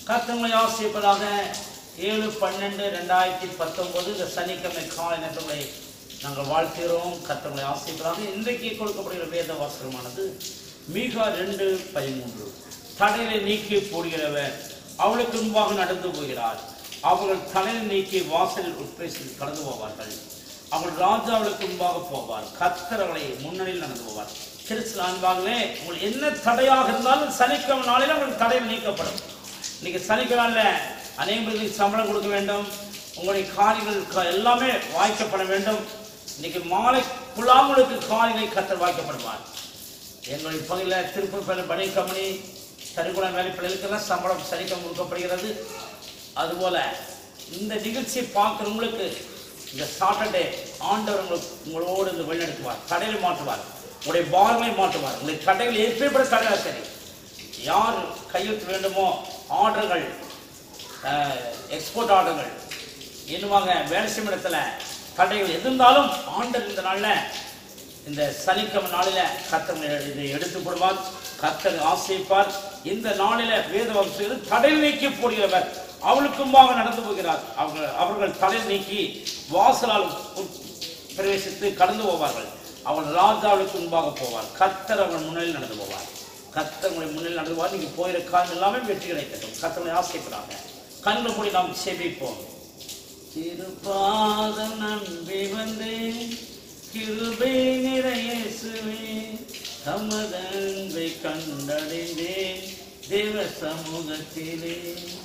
கத்தங்களை ஆசிரியப்பதாக ஏழு பன்னெண்டு ரெண்டாயிரத்தி பத்தொன்பது இந்த சனிக்கிழமை காலை நேரங்களை நாங்கள் வாழ்த்துகிறோம் கத்தங்களை ஆசிரியப்பதாக இன்றைக்கு கொடுக்கப்படுகிற வேத வாசகமானது மீகா ரெண்டு பதிமூன்று தடையை நீக்கி போடுகிறவர் அவளுக்கு முன்பாக நடந்து போகிறார் அவர்கள் தலையை நீக்கி வாசலில் உட்பிரேசி கடந்து போவார்கள் அவர்கள் ராஜாவுக்கு முன்பாக போவார் கத்தரவளை முன்னணியில் நடந்து போவார் கிறிஸ்துவ அன்பாகவே உங்களுக்கு என்ன தடையாக இருந்தாலும் சனிக்கிழமை நாளில் உங்களுக்கு தடையில் நீக்கப்படும் இன்னைக்கு சனிக்கிழமை அநேக பேருக்கு சம்பளம் கொடுக்க வேண்டும் உங்களுடைய காரியங்கள் க- எல்லாமே வாய்க்கப்பட வேண்டும் இன்னைக்கு மாலைக்குள்ளாக உங்களுக்கு காரியங்களை கத்தர் வாய்க்கப்படுவார் எங்களுடைய பகுதியில் திருப்பூர் பள்ளி பணி கம்பெனி தனிக்குளம் வேலை பிள்ளைகளுக்கெல்லாம் சம்பளம் சனிக்கிழமை கொடுக்கப்படுகிறது அதுபோல இந்த நிகழ்ச்சியை பார்க்குறவங்களுக்கு இந்த சாட்டர்டே ஆண்டவர் உங்களுக்கு உங்களோடு இந்த வழிநடத்துவார் தடையில் மாற்றுவார் உங்களுடைய பாரங்களை மாற்றுவார் உங்களுடைய தடைகள் எப்படிப்பட்ட தடையாக சரி யார் கையெழுத்து வேண்டுமோ ஆர்டர்கள் எக்ஸ்போர்ட் ஆர்டர்கள் என்னவாங்க வேலை செய்யும் இடத்துல தடைகள் எது இருந்தாலும் ஆண்டர் இந்த நாளில் இந்த சனிக்கிழமை நாளில கத்தர் இதை எடுத்து போடுவார் கத்தர் ஆசைப்பார் இந்த நாளில வேத வம்சத்தில் தடை நீக்கி போடுகிறவர் அவளுக்கும்பாக நடந்து போகிறார் அவர்கள் அவர்கள் தடை நீக்கி வாசலால் உட்- பிரவேசித்து கடந்து போவார்கள் அவன் ராஜாவுக்கு முன்பாக போவார் கத்தர் அவன் முன்னிலையில் நடந்து போவார் கத்தர் உங்களை முன்னிலையில் நடந்து போவார் நீங்க போயிற காலம் எல்லாமே வெற்றி கிடைக்கட்டும் கத்தரை ஆசைப்படுறாங்க கண்கள் மூடி நாம் செபிப்போம் திருப்பாதம் நம்பி வந்தேன் கிருபை நிறையேசுவே தமதன்பை கண்டடைந்தேன் தேவ சமூகத்திலே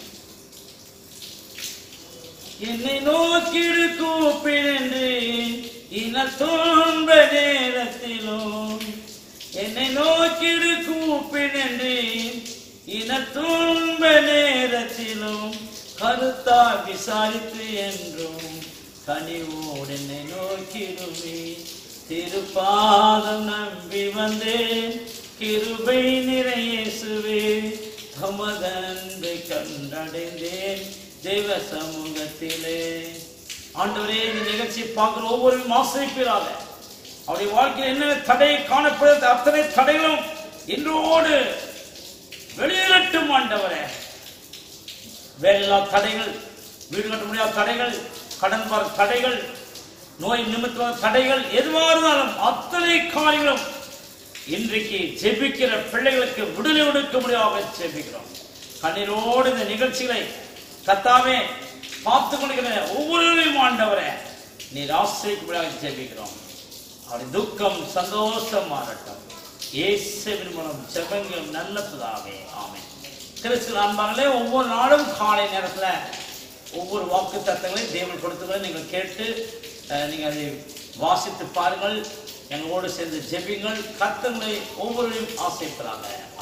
என்னை நோக்கிடு கூப்பிடுன்றேன் இன துன்ப நேரத்திலும் என்னை நோக்கிடு கூப்பிடுன்றேன் இன துன்ப நேரத்திலும் கருத்தா விசாரித்து என்றும் கனிவோடு என்னை நோக்கிடுவே திருப்பாதம் நம்பி வந்தேன் கிருபை நிறையேசுவே தமதன்பை கண்டடைந்தேன் தெய்வ சமூகத்திலே ஆண்டவரே இந்த நிகழ்ச்சி பார்க்கிற ஒவ்வொரு ஆசிரிப்பீராக அவருடைய வாழ்க்கையில் என்ன தடை காணப்படுகிறது அத்தனை தடைகளும் இன்றோடு வெளியேறட்டும் ஆண்டவரே வேலையில்லா தடைகள் வீடு கட்ட முடியாத தடைகள் கடன் வர தடைகள் நோய் நிமித்தமான தடைகள் எதுவாக இருந்தாலும் அத்தனை காரியங்களும் இன்றைக்கு ஜெபிக்கிற பிள்ளைகளுக்கு விடுதலை கொடுக்க முடியாத ஜெபிக்கிறோம் கண்ணீரோடு இந்த நிகழ்ச்சிகளை கத்தாவே பார்த்து கொண்டிருக்கிற ஒவ்வொருவரையும் ஆண்டவரே நீர் ஆசிரியக்கும்படியாக ஜெபிக்கிறோம் அவருடைய துக்கம் சந்தோஷம் மாறட்டும் இயேசுவின் மூலம் ஜெபங்கள் நல்ல பிதாவே ஆமென் கிறிஸ்துவ அன்பாங்களே ஒவ்வொரு நாளும் காலை நேரத்துல ஒவ்வொரு வாக்கு தத்தங்களையும் தேவன் கொடுத்தவரை நீங்கள் கேட்டு அஹ், நீங்கள் அதை வாசித்து பாருங்கள் எங்களோடு சேர்ந்து ஜெபிங்கள் கத்தங்களை ஒவ்வொருவரையும் ஆசைப்படுறாங்க